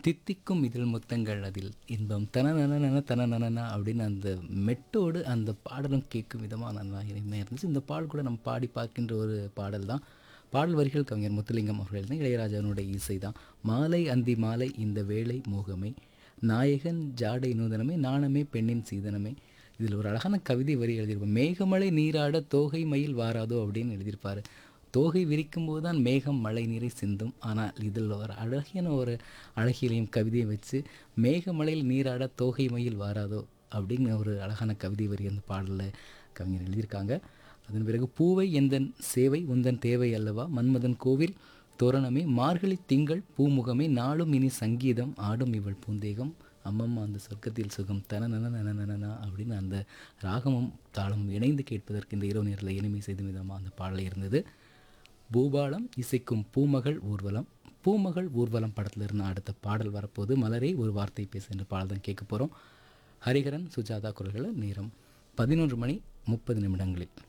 தித்திக்கும் இதழ் முத்தங்கள் அதில் இன்பம் தனநன தனநன அப்படின்னு அந்த மெட்டோடு அந்த பாடலும் கேட்கும் விதமாக நல்லா இனிமையாக இருந்துச்சு இந்த பாடல் கூட நம்ம பாடி பார்க்கின்ற ஒரு பாடல் தான் பாடல் வரிகள் கவிஞர் முத்துலிங்கம் அவர்கள் தான் இளையராஜாவினுடைய இசை தான் மாலை அந்தி மாலை இந்த வேளை மோகமே நாயகன் ஜாடை நூதனமே நாணமே பெண்ணின் சீதனமே இதில் ஒரு அழகான கவிதை வரி எழுதியிருப்பார் மேகமலை நீராட தோகை மயில் வாராதோ அப்படின்னு எழுதியிருப்பார் தோகை விரிக்கும் போது தான் மேகம் மழை நீரை சிந்தும் ஆனால் இதில் ஒரு அழகியான ஒரு அழகியலையும் கவிதையை வச்சு மேகமலையில் நீராட தோகை மயில் வாராதோ அப்படின்னு ஒரு அழகான கவிதை வரி அந்த பாடலில் கவிஞர் எழுதியிருக்காங்க அதன் பிறகு பூவை எந்தன் சேவை உந்தன் தேவை அல்லவா மன்மதன் கோவில் தோரணமே மார்கழி திங்கள் பூமுகமே நாளும் இனி சங்கீதம் ஆடும் இவள் பூந்தேகம் அம்மம்மா அந்த சொர்க்கத்தில் சுகம் தனநன அப்படின்னு அந்த ராகமும் தாளமும் இணைந்து கேட்பதற்கு இந்த இரவு நேரத்தில் இனிமை செய்த விதமாக அந்த பாடல் இருந்தது பூபாலம் இசைக்கும் பூமகள் ஊர்வலம் பூமகள் ஊர்வலம் படத்தில் இருந்து அடுத்த பாடல் வரப்போது மலரே ஒரு வார்த்தை பேசு என்ற பாடல் தான் கேட்க போகிறோம் ஹரிஹரன் சுஜாதா குரல்கள் நேரம் பதினொன்று மணி முப்பது நிமிடங்களில்